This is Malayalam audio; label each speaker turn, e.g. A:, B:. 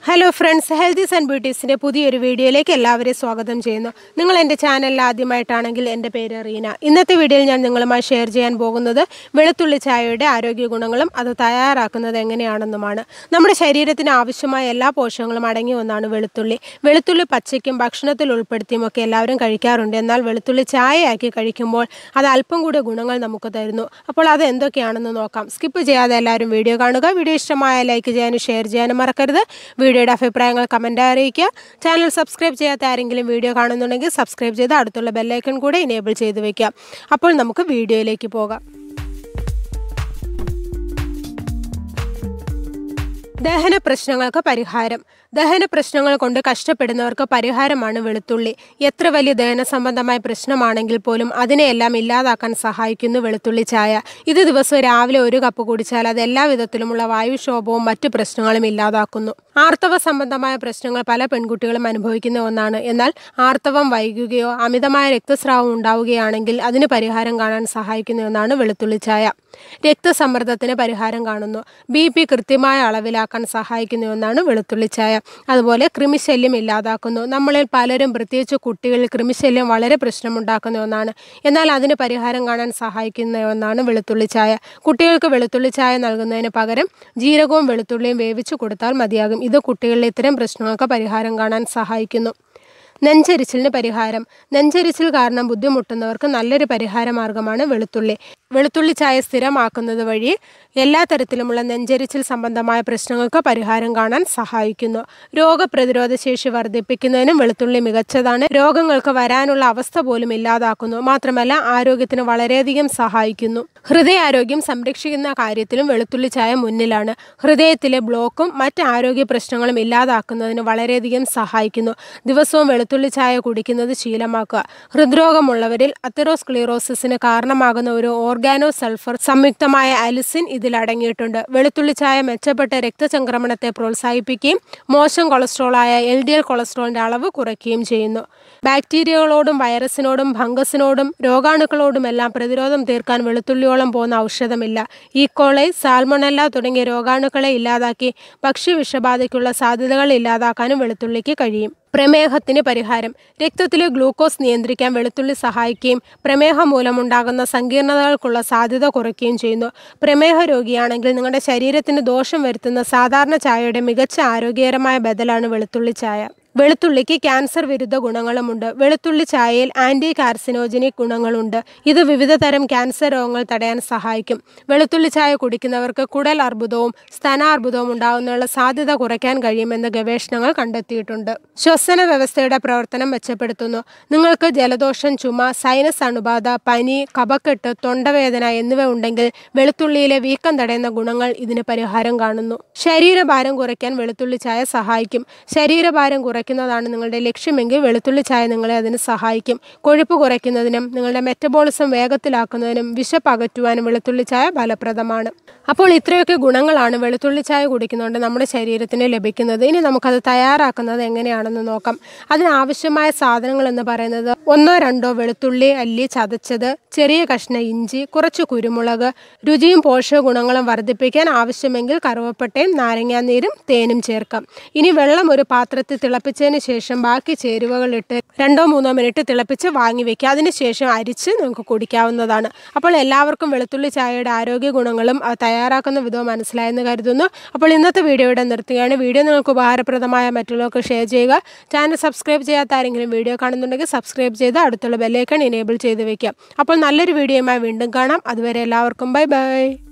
A: ഹലോ ഫ്രണ്ട്സ് ഹെൽത്തീസ് ആൻഡ് ബ്യൂട്ടീസിൻ്റെ പുതിയൊരു വീഡിയോയിലേക്ക് എല്ലാവരെയും സ്വാഗതം ചെയ്യുന്നു നിങ്ങൾ എൻ്റെ ചാനലിൽ ആദ്യമായിട്ടാണെങ്കിൽ എൻ്റെ പേര് റീന ഇന്നത്തെ വീഡിയോയിൽ ഞാൻ നിങ്ങളുമായി ഷെയർ ചെയ്യാൻ പോകുന്നത് വെളുത്തുള്ളി ചായയുടെ ആരോഗ്യ ഗുണങ്ങളും അത് തയ്യാറാക്കുന്നത് എങ്ങനെയാണെന്നുമാണ് നമ്മുടെ ശരീരത്തിന് ആവശ്യമായ എല്ലാ പോഷകങ്ങളും അടങ്ങിയ ഒന്നാണ് വെളുത്തുള്ളി വെളുത്തുള്ളി പച്ചയ്ക്കും ഭക്ഷണത്തിൽ ഉൾപ്പെടുത്തിയും ഒക്കെ എല്ലാവരും കഴിക്കാറുണ്ട് എന്നാൽ വെളുത്തുള്ളി ചായയാക്കി കഴിക്കുമ്പോൾ അത് അല്പം കൂടി ഗുണങ്ങൾ നമുക്ക് തരുന്നു അപ്പോൾ അത് എന്തൊക്കെയാണെന്ന് നോക്കാം സ്കിപ്പ് ചെയ്യാതെ എല്ലാവരും വീഡിയോ കാണുക വീഡിയോ ഇഷ്ടമായ ലൈക്ക് ചെയ്യാനും ഷെയർ ചെയ്യാനും മറക്കരുത് വീഡിയോയുടെ അഭിപ്രായങ്ങൾ കമൻറ്റ് അറിയിക്കുക ചാനൽ സബ്സ്ക്രൈബ് ചെയ്യാത്ത ആരെങ്കിലും വീഡിയോ കാണുന്നുണ്ടെങ്കിൽ സബ്സ്ക്രൈബ് ചെയ്ത് അടുത്തുള്ള ബെല്ലൈക്കൺ കൂടെ ഇനേബിൾ ചെയ്ത് വെക്കുക അപ്പോൾ നമുക്ക് വീഡിയോയിലേക്ക് പോകാം ദഹന പ്രശ്നങ്ങൾക്ക് പരിഹാരം ദഹന പ്രശ്നങ്ങൾ കൊണ്ട് കഷ്ടപ്പെടുന്നവർക്ക് പരിഹാരമാണ് വെളുത്തുള്ളി എത്ര വലിയ ദഹന സംബന്ധമായ പ്രശ്നമാണെങ്കിൽ പോലും അതിനെയെല്ലാം ഇല്ലാതാക്കാൻ സഹായിക്കുന്നു വെളുത്തുള്ളി ചായ ഇത് ദിവസവും രാവിലെ ഒരു കപ്പ് കുടിച്ചാൽ അത് എല്ലാ വിധത്തിലുമുള്ള വായുക്ഷോഭവും മറ്റു പ്രശ്നങ്ങളും ഇല്ലാതാക്കുന്നു ആർത്തവ സംബന്ധമായ പ്രശ്നങ്ങൾ പല പെൺകുട്ടികളും അനുഭവിക്കുന്ന ഒന്നാണ് എന്നാൽ ആർത്തവം വൈകുകയോ അമിതമായ രക്തസ്രാവം ഉണ്ടാവുകയാണെങ്കിൽ അതിന് പരിഹാരം കാണാൻ സഹായിക്കുന്ന ഒന്നാണ് വെളുത്തുള്ളി ചായ രക്തസമ്മർദ്ദത്തിന് പരിഹാരം കാണുന്നു ബി പി കൃത്യമായ അളവിലാക്കാൻ സഹായിക്കുന്ന ഒന്നാണ് വെളുത്തുള്ളി ചായ അതുപോലെ കൃമിശല്യം ഇല്ലാതാക്കുന്നു നമ്മളിൽ പലരും പ്രത്യേകിച്ച് കുട്ടികളിൽ കൃമിശല്യം വളരെ പ്രശ്നമുണ്ടാക്കുന്ന ഒന്നാണ് എന്നാൽ അതിന് പരിഹാരം കാണാൻ സഹായിക്കുന്ന ഒന്നാണ് വെളുത്തുള്ളി ചായ കുട്ടികൾക്ക് വെളുത്തുള്ളി ചായ നൽകുന്നതിന് പകരം ജീരകവും വെളുത്തുള്ളിയും വേവിച്ചു കൊടുത്താൽ മതിയാകും ഇത് കുട്ടികളിലെ ഇത്തരം പ്രശ്നങ്ങൾക്ക് പരിഹാരം കാണാൻ സഹായിക്കുന്നു നെഞ്ചരിച്ചിലിന് പരിഹാരം നെഞ്ചരിച്ചിൽ കാരണം ബുദ്ധിമുട്ടുന്നവർക്ക് നല്ലൊരു പരിഹാര മാർഗമാണ് വെളുത്തുള്ളി വെളുത്തുള്ളി ചായ സ്ഥിരമാക്കുന്നത് വഴി എല്ലാ തരത്തിലുമുള്ള നെഞ്ചരിച്ചിൽ സംബന്ധമായ പ്രശ്നങ്ങൾക്ക് പരിഹാരം കാണാൻ സഹായിക്കുന്നു രോഗപ്രതിരോധ ശേഷി വർദ്ധിപ്പിക്കുന്നതിനും വെളുത്തുള്ളി മികച്ചതാണ് രോഗങ്ങൾക്ക് വരാനുള്ള അവസ്ഥ പോലും ഇല്ലാതാക്കുന്നു മാത്രമല്ല ആരോഗ്യത്തിന് വളരെയധികം സഹായിക്കുന്നു ഹൃദയാരോഗ്യം സംരക്ഷിക്കുന്ന കാര്യത്തിലും വെളുത്തുള്ളി ചായ മുന്നിലാണ് ഹൃദയത്തിലെ ബ്ലോക്കും മറ്റ് ആരോഗ്യ പ്രശ്നങ്ങളും ഇല്ലാതാക്കുന്നതിന് വളരെയധികം സഹായിക്കുന്നു ദിവസവും വെളുത്തുള്ളി ചായ കുടിക്കുന്നത് ശീലമാക്കുക ഹൃദ്രോഗമുള്ളവരിൽ അത്തറോസ്ക്ലീറോസിന് കാരണമാകുന്ന ഒരു ഓർഗാനോ സൾഫർ സംയുക്തമായ അലിസിൻ ഇതിൽ അടങ്ങിയിട്ടുണ്ട് വെളുത്തുള്ളി ചായ മെച്ചപ്പെട്ട രക്തചംക്രമണത്തെ പ്രോത്സാഹിപ്പിക്കുകയും മോശം കൊളസ്ട്രോളായ എൽ ഡി എൽ കൊളസ്ട്രോളിന്റെ അളവ് കുറയ്ക്കുകയും ചെയ്യുന്നു ബാക്ടീരിയകളോടും വൈറസിനോടും ഫംഗസിനോടും രോഗാണുക്കളോടുമെല്ലാം പ്രതിരോധം തീർക്കാൻ വെളുത്തുള്ളിയോളം പോകുന്ന ഔഷധമില്ല ഈക്കോളൈ സാൽമൊണല്ല തുടങ്ങിയ രോഗാണുക്കളെ ഇല്ലാതാക്കി ഭക്ഷ്യവിഷബാധയ്ക്കുള്ള സാധ്യതകൾ ഇല്ലാതാക്കാനും വെളുത്തുള്ളിക്ക് കഴിയും പ്രമേഹത്തിന് പരിഹാരം രക്തത്തിലെ ഗ്ലൂക്കോസ് നിയന്ത്രിക്കാൻ വെളുത്തുള്ളി സഹായിക്കുകയും പ്രമേഹം മൂലമുണ്ടാകുന്ന സങ്കീർണതകൾക്കുള്ള സാധ്യത കുറയ്ക്കുകയും ചെയ്യുന്നു പ്രമേഹ രോഗിയാണെങ്കിൽ നിങ്ങളുടെ ശരീരത്തിന് ദോഷം വരുത്തുന്ന സാധാരണ ചായയുടെ മികച്ച ആരോഗ്യകരമായ ബദലാണ് വെളുത്തുള്ളി ചായ വെളുത്തുള്ളിക്ക് ക്യാൻസർ വിരുദ്ധ ഗുണങ്ങളുമുണ്ട് വെളുത്തുള്ളി ചായയിൽ ആന്റി കാർസിനോജനിക് ഗുണങ്ങളുണ്ട് ഇത് വിവിധ തരം ക്യാൻസർ രോഗങ്ങൾ തടയാൻ സഹായിക്കും വെളുത്തുള്ളി ചായ കുടിക്കുന്നവർക്ക് കുടൽ അർബുദവും സ്തനാർബുദവും ഉണ്ടാകുന്നതിനുള്ള സാധ്യത കുറയ്ക്കാൻ കഴിയുമെന്ന് ഗവേഷണങ്ങൾ കണ്ടെത്തിയിട്ടുണ്ട് ശ്വസന വ്യവസ്ഥയുടെ പ്രവർത്തനം മെച്ചപ്പെടുത്തുന്നു നിങ്ങൾക്ക് ജലദോഷം ചുമ സൈനസ് അണുബാധ പനി കഫക്കെട്ട് തൊണ്ടവേദന എന്നിവ ഉണ്ടെങ്കിൽ വെളുത്തുള്ളിയിലെ വീക്കം തടയുന്ന ഗുണങ്ങൾ ഇതിന് പരിഹാരം കാണുന്നു ശരീരഭാരം കുറയ്ക്കാൻ വെളുത്തുള്ളി ചായ സഹായിക്കും ശരീരഭാരം കുറയ്ക്കുന്നതാണ് നിങ്ങളുടെ ലക്ഷ്യമെങ്കിൽ വെളുത്തുള്ളി ചായ നിങ്ങളെ അതിന് സഹായിക്കും കൊഴുപ്പ് കുറയ്ക്കുന്നതിനും നിങ്ങളുടെ മെറ്റബോളിസം വേഗത്തിലാക്കുന്നതിനും വിശപ്പ് അകറ്റുവാനും വെളുത്തുള്ളി ചായ ഫലപ്രദമാണ് അപ്പോൾ ഇത്രയൊക്കെ ഗുണങ്ങളാണ് വെളുത്തുള്ളി ചായ കുടിക്കുന്നതുകൊണ്ട് നമ്മുടെ ശരീരത്തിന് ലഭിക്കുന്നത് ഇനി നമുക്കത് തയ്യാറാക്കുന്നത് എങ്ങനെയാണെന്ന് നോക്കാം അതിനാവശ്യമായ സാധനങ്ങൾ എന്ന് പറയുന്നത് ഒന്നോ രണ്ടോ വെളുത്തുള്ളി അല്ലി ചതച്ചത് ചെറിയ കഷ്ണ ഇഞ്ചി കുറച്ച് കുരുമുളക് രുചിയും പോഷക ഗുണങ്ങളും വർദ്ധിപ്പിക്കാൻ ആവശ്യമെങ്കിൽ കറുവപ്പട്ടയും നാരങ്ങാനീരും തേനും ചേർക്കാം ഇനി വെള്ളം ഒരു പാത്രത്തിൽ തിളപ്പിച്ചതിന് ശേഷം ബാക്കി ചേരുവകൾ ഇട്ട് രണ്ടോ മൂന്നോ മിനിറ്റ് തിളപ്പിച്ച് വാങ്ങി വെക്കുക അതിനുശേഷം അരിച്ച് നമുക്ക് കുടിക്കാവുന്നതാണ് അപ്പോൾ എല്ലാവർക്കും വെളുത്തുള്ളി ചായയുടെ ആരോഗ്യ ഗുണങ്ങളും അത് തയ്യാറാക്കുന്ന വിധവും മനസ്സിലായെന്ന് കരുതുന്നു അപ്പോൾ ഇന്നത്തെ വീഡിയോയുടെ നിർത്തുകയാണ് വീഡിയോ നിങ്ങൾക്ക് ഉപകാരപ്രദമായ മറ്റുള്ളവർക്ക് ഷെയർ ചെയ്യുക ചാനൽ സബ്സ്ക്രൈബ് ചെയ്യാത്ത ആരെങ്കിലും വീഡിയോ കാണുന്നുണ്ടെങ്കിൽ സബ്സ്ക്രൈബ് ചെയ്ത് അടുത്തുള്ള ബെല്ലൈക്കൺ ഇനേബിൾ ചെയ്ത് വെക്കുക അപ്പോൾ നല്ലൊരു വീഡിയോയുമായി വീണ്ടും കാണാം അതുവരെ എല്ലാവർക്കും ബൈ ബൈ